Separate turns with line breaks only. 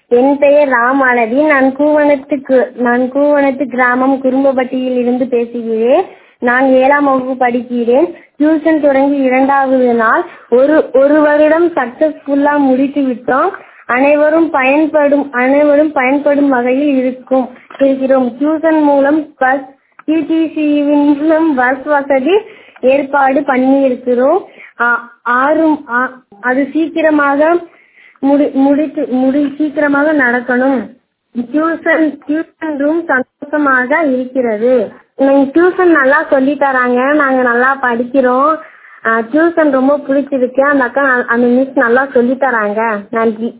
என் பெயர் ராமாலதி நான் கூவணத்து நான் கூவணத்து கிராமம் குரும்பப்பட்டியில் இருந்து பேசுகிறேன் நான் ஏழாம் வகுப்பு படிக்கிறேன் டியூஷன் தொடங்கி இரண்டாவது நாள் ஒரு ஒரு வருடம் சக்சஸ்ஃபுல்லா முடித்து விட்டோம் அனைவரும் பயன்படும் அனைவரும் பயன்படும் வகையில் இருக்கும் இருக்கிறோம் டியூஷன் மூலம் பஸ் டிடிசிவின் மூலம் பஸ் வசதி ஏற்பாடு பண்ணி இருக்கிறோம் ஆறு அது சீக்கிரமாக முடி முடித்து முடி சீக்கிரமாக நடக்கணும் டியூஷன் டியூஷன் ரூம் சந்தோஷமாக இருக்கிறது எங்கள் டியூஷன் நல்லா சொல்லி தராங்க நாங்கள் நல்லா படிக்கிறோம் டியூஷன் ரொம்ப பிடிச்சிருக்கு அந்த அக்கா அந்த மிஸ் நல்லா சொல்லி தராங்க நன்றி